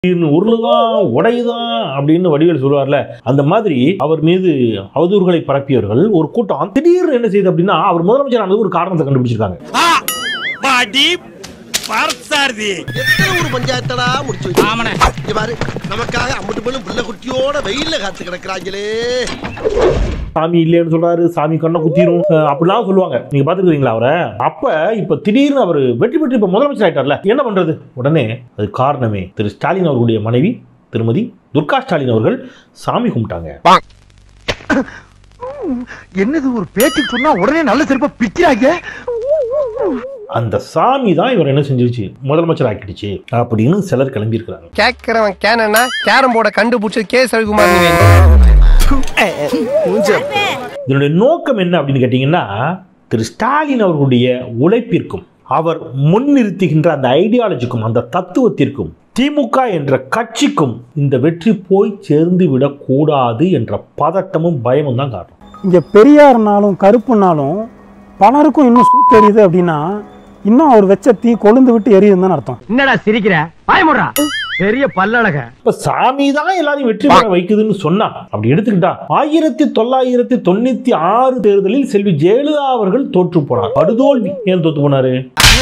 திடீர்னு உருளுதான் உடையுதான் அப்படின்னு வடிவேல் சொல்லுவார்ல அந்த மாதிரி அவர் மீது அவதூறுகளை பரப்பியவர்கள் ஒரு கூட்டம் திடீர்னு என்ன செய்யுது அப்படின்னா அவர் முதலமைச்சர் ஆனது ஒரு காரணத்தை கண்டுபிடிச்சிருக்காங்க பாடி பரசாரதி எத்தனை ஒரு பஞ்சாயத்தடா முடிச்சு வச்சு ஆமனே இங்க பாரு நமக்காக அம்பட்டு பெண்ணும் பிள்ளை குட்டியோட வெயில்ல காத்து கிடக்குறாங்களே சாமி இல்லைன்னு சொல்றாரு சாமி கண்ணை குத்திரும் அஹ் அப்படிலாம் சொல்லுவாங்க நீங்க பாத்துக்கிறீங்களா அவரை அப்ப இப்ப திடீர்னு அவர் வெற்றி பெற்று இப்ப முதலமைச்சர் ஆயிட்டார்ல என்ன பண்றது உடனே அது காரணமே திரு ஸ்டாலின் அவர்களுடைய மனைவி திருமதி துர்கா ஸ்டாலின் அவர்கள் சாமி கும்பிட்டாங்க என்னது ஒரு பேச்சுக்கு சொன்னா உடனே நல்ல செருப்ப பிக்கிறாங்க அந்த சாமி தான் இவர் என்ன செஞ்சிருச்சு முதலமைச்சர் ஆக்கிடுச்சு அப்படின்னு சிலர் கிளம்பி இருக்கிறாங்க கேட்கிறவன் கேனா கேரம் போர்டை கண்டுபிடிச்சது கே ரவிக்குமார் நீ இதனுடைய நோக்கம் என்ன அப்படின்னு கேட்டீங்கன்னா திரு ஸ்டாலின் அவர்களுடைய உழைப்பிற்கும் அவர் முன்னிறுத்துகின்ற அந்த ஐடியாலஜிக்கும் அந்த தத்துவத்திற்கும் திமுக என்ற கட்சிக்கும் இந்த வெற்றி போய் சேர்ந்து விடக்கூடாது என்ற பதட்டமும் பயமும் தான் காரணம் இங்க பெரியார்னாலும் கருப்புனாலும் பலருக்கும் இன்னும் சூத்து எரியுது அப்படின்னா இன்னும் அவர் வச்ச தீ கொழுந்து விட்டு எரியுதுன்னு அர்த்தம் என்னடா சிரிக்கிற பயமுடா பெரிய பல்லழக இப்ப சாமி தான் எல்லாரையும் வெற்றி பெற வைக்குதுன்னு சொன்னா அப்படி எடுத்துக்கிட்டா ஆயிரத்தி தொள்ளாயிரத்தி தொண்ணூத்தி ஆறு தேர்தலில் செல்வி ஜெயலலிதா அவர்கள் தோற்று போனார் படுதோல்வி ஏன் தோத்து போனாரு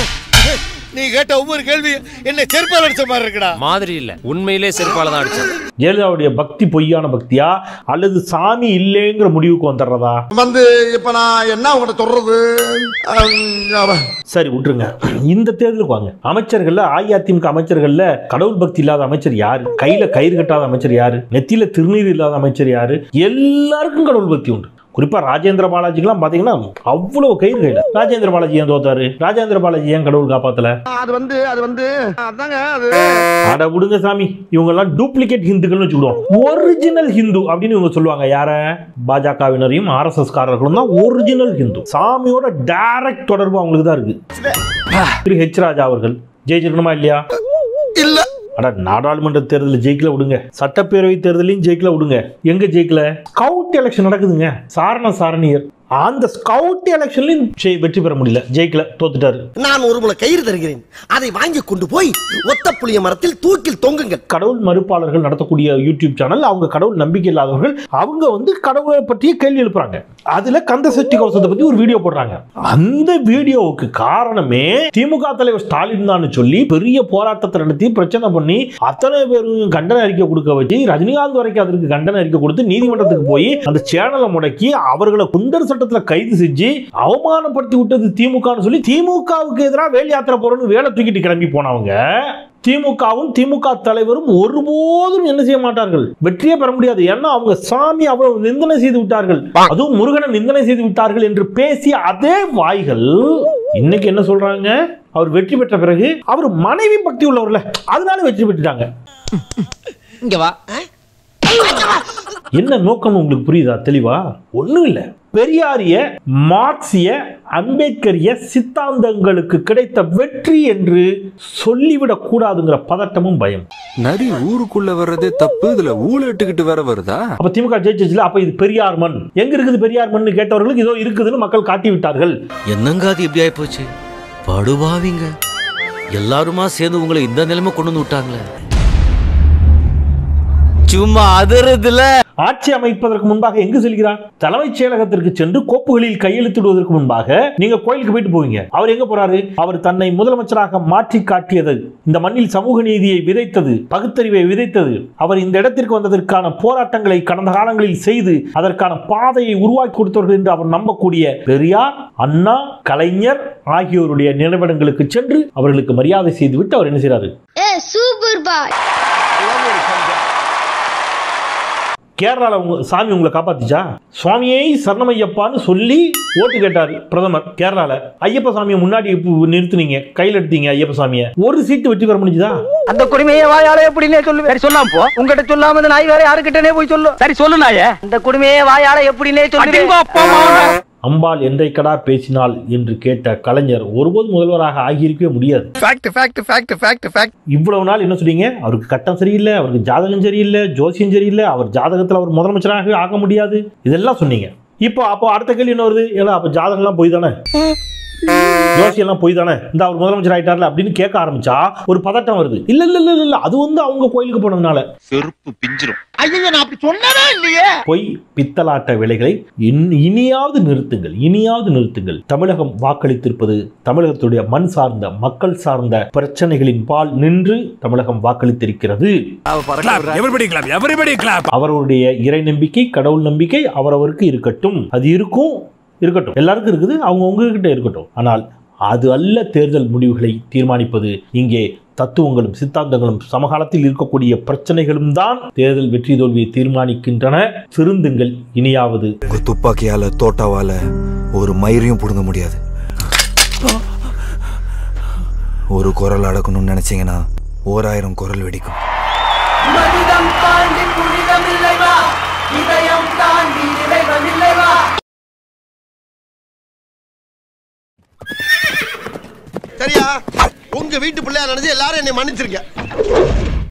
நீ கேட்ட ஒவ்வொரு கேள்வி என்ன செருப்பால் அடிச்ச மாதிரி இருக்குடா மாதிரி இல்ல உண்மையிலே செருப்பால தான் அடிச்சேன் ஜெயலலிதாவுடைய பக்தி பொய்யான பக்தியா அல்லது சாமி இல்லைங்கிற முடிவுக்கு வந்துடுறதா வந்து இப்ப நான் என்ன உங்கள்கிட்ட சொல்றது அஹ், சரி விட்டுருங்க இந்த தேர்தலுக்கு வாங்க அமைச்சர்கள்ல அஇஅதிமுக அமைச்சர்கள்ல கடவுள் பக்தி இல்லாத அமைச்சர் யாரு கையில கயிறு கட்டாத அமைச்சர் யாரு நெத்தியில திருநீர் இல்லாத அமைச்சர் யாரு எல்லாருக்கும் கடவுள் பக்தி உண்டு குறிப்பா ராஜேந்திர பாலாஜிக்கெல்லாம் பாத்தீங்கன்னா அவ்வளவு கயிறு கையில ராஜேந்திர பாலாஜி ஏன் தோத்தாரு ராஜேந்திர பாலாஜி ஏன் கடவுள் காப்பாத்தல அது வந்து அது வந்து அதாங்க அது அட விடுங்க சாமி இவங்க எல்லாம் டூப்ளிகேட் ஹிந்துக்கள்னு வச்சுக்கிடுவோம் ஒரிஜினல் ஹிந்து அப்படின்னு இவங்க சொல்லுவாங்க யார பாஜகவினரையும் ஆர்எஸ்எஸ் காரர்களும் தான் ஒரிஜினல் ஹிந்து சாமியோட டைரக்ட் தொடர்பு அவங்களுக்கு தான் இருக்கு திரு ஹெச் ராஜா அவர்கள் ஜெயிச்சிருக்கணுமா இல்லையா இல்ல அட நாடாளுமன்ற தேர்தலில் ஜெயிக்கல விடுங்க சட்டப்பேரவை தேர்தலையும் ஜெயிக்கல விடுங்க எங்க ஜெயிக்கல ஸ்கவுட் எலெக்ஷன் நடக்குதுங்க சாரண சாரணியர் அந்த ஸ்கவுட் எலெக்ஷன்லயும் ஜெய்- வெற்றி பெற முடியல ஜெயிக்கல தோத்துட்டாரு நான் ஒரு முளை கயிறு தருகிறேன் அதை வாங்கி கொண்டு போய் ஒத்த புளிய மரத்தில் தூக்கில் தொங்குங்கள் கடவுள் மறுப்பாளர்கள் நடத்தக்கூடிய யூடியூப் சேனல் அவங்க கடவுள் நம்பிக்கை இல்லாதவர்கள் அவங்க வந்து கடவுளை பற்றிய கேள்வி எழுப்புறாங்க அதுல கந்த சஷ்டி கவசத்தை பத்தி ஒரு வீடியோ போடுறாங்க அந்த வீடியோவுக்கு காரணமே திமுக தலைவர் ஸ்டாலின் தான் சொல்லி பெரிய போராட்டத்தை நடத்தி பிரச்சனை பண்ணி அத்தனை பேரும் கண்டன அறிக்கை கொடுக்க வச்சு ரஜினிகாந்த் வரைக்கும் அதற்கு கண்டன அறிக்கை கொடுத்து நீதிமன்றத்துக்கு போய் அந்த சேனலை முடக்கி அவர்களை குண்டர் சட்டத்துல கைது செஞ்சு அவமானப்படுத்தி விட்டது திமுகன்னு சொல்லி திமுகவுக்கு எதிராக வேல் யாத்திரை போறோம்னு வேலை தூக்கிட்டு கிளம்பி போனவங்க திமுகவும் திமுக தலைவரும் ஒருபோதும் என்ன செய்ய மாட்டார்கள் வெற்றியே பெற முடியாது ஏன்னா அவங்க சாமி அவ்வளவு நிந்தனை செய்து விட்டார்கள் அதுவும் முருகனை நிந்தனை செய்து விட்டார்கள் என்று பேசிய அதே வாய்கள் இன்னைக்கு என்ன சொல்றாங்க அவர் வெற்றி பெற்ற பிறகு அவர் மனைவி பக்தி உள்ளவர்ல அதனால வெற்றி பெற்றுட்டாங்க இங்க வா என்ன நோக்கம் உங்களுக்கு புரியுதா தெளிவா ஒண்ணும் இல்ல பெரியாரிய மார்க்சிய அம்பேத்கரிய சித்தாந்தங்களுக்கு கிடைத்த வெற்றி என்று சொல்லிவிடக் கூடாதுங்கிற பதட்டமும் பயம் நரி ஊருக்குள்ள வர்றதே தப்பு இதுல ஊழட்டுக்கிட்டு வேற வருதா அப்ப திமுக ஜெயிச்சிச்சுல அப்ப இது பெரியார் மண் எங்க இருக்குது பெரியார் மண் கேட்டவர்களுக்கு இதோ இருக்குதுன்னு மக்கள் காட்டி விட்டார்கள் என்னங்க அது எப்படி ஆயிப்போச்சு படுபாவிங்க எல்லாருமா சேர்ந்து உங்களை இந்த நிலைமை கொண்டு வந்து விட்டாங்களே சும்மா அதறதுல ஆட்சி அமைப்பதற்கு முன்பாக எங்கு செல்கிறார் தலைமைச் செயலகத்திற்கு சென்று கோப்புகளில் கையெழுத்திடுவதற்கு முன்பாக நீங்க கோயிலுக்கு போயிட்டு போவீங்க அவர் எங்க போறாரு அவர் தன்னை முதலமைச்சராக மாற்றி காட்டியது இந்த மண்ணில் சமூக நீதியை விதைத்தது பகுத்தறிவை விதைத்தது அவர் இந்த இடத்திற்கு வந்ததற்கான போராட்டங்களை கடந்த காலங்களில் செய்து அதற்கான பாதையை உருவாக்கி கொடுத்தவர்கள் என்று அவர் நம்பக்கூடிய பெரியார் அண்ணா கலைஞர் ஆகியோருடைய நினைவிடங்களுக்கு சென்று அவர்களுக்கு மரியாதை செய்துவிட்டு அவர் என்ன செய்றாரு ஏ சூப்பர் பாய் கேரளால உங்க சாமி உங்களை காப்பாத்துச்சா சுவாமியை சரணமையப்பான்னு சொல்லி ஓட்டு கேட்டாரு பிரதமர் கேரளால ஐயப்ப சாமியை முன்னாடி இப்ப நிறுத்துனீங்க கையில் எடுத்தீங்க ஐயப்ப சாமியை ஒரு சீட்டு வெற்றி பெற முடிஞ்சுதா அந்த குடுமையை வாயால எப்படின்னே சொல்லு சரி சொல்லாம போ உங்ககிட்ட சொல்லாம இந்த நாய் வேற யாருக்கிட்டனே போய் சொல்லு சரி சொல்லு நாயே அந்த குடுமையை வாயால எப்படின்னே சொல்லு அம்பாள் என்றைக்கடா பேசினாள் என்று கேட்ட கலைஞர் ஒருபோதும் முதல்வராக ஆகியிருக்கவே முடியாது fact fact fact fact fact இவ்வளவு நாள் என்ன சொன்னீங்க அவருக்கு கட்டம் சரியில்லை அவருக்கு ஜாதகம் சரியில்லை ஜோசியம் சரியில்லை அவர் ஜாதகத்தில் அவர் முதலமைச்சராகவே ஆக முடியாது இதெல்லாம் சொன்னீங்க இப்போ அப்போ அடுத்த கேள்வி என்ன வருது ஏன்னா அப்போ ஜாதகம்லாம் போய் தானே ஜோசியெல்லாம் போய் தானே இந்த அவர் முதலமைச்சர் ஆயிட்டார்ல அப்படின்னு கேட்க ஆரம்பிச்சா ஒரு பதட்டம் வருது இல்ல இல்ல இல்ல இல்ல அது வந்து அவங்க கோயிலுக்கு போனதுனால செருப்பு பிஞ்சிரும் ஐயோ நான் அப்படி சொன்னதே இல்லையே பொய் பித்தலாட்ட வேலைகளை இன்- இனியாவது நிறுத்துங்கள் இனியாவது நிறுத்துங்கள் தமிழகம் வாக்களித்திருப்பது தமிழகத்துடைய மண் சார்ந்த மக்கள் சார்ந்த பிரச்சனைகளின் பால் நின்று தமிழகம் வாக்களித்திருக்கிறது அவருடைய இறை நம்பிக்கை கடவுள் நம்பிக்கை அவரவருக்கு இருக்கட்டும் அது இருக்கும் இருக்கட்டும் எல்லாருக்கும் இருக்குது அவங்க உங்ககிட்ட இருக்கட்டும் ஆனால் அது அல்ல தேர்தல் முடிவுகளை தீர்மானிப்பது இங்கே தத்துவங்களும் சித்தாந்தங்களும் சமகாலத்தில் இருக்கக்கூடிய பிரச்சனைகளும் தான் தேர்தல் வெற்றி தோல்வியை தீர்மானிக்கின்றன திருந்துங்கள் இனியாவது உங்க துப்பாக்கியால தோட்டாவால ஒரு மயிரையும் புடுங்க முடியாது ஒரு குரல் அடக்கணும்னு நினைச்சீங்கன்னா ஓராயிரம் குரல் வெடிக்கும் சரியா உங்க வீட்டு பிள்ளையா நினைச்சு எல்லாரும் என்னை மன்னிச்சிருக்க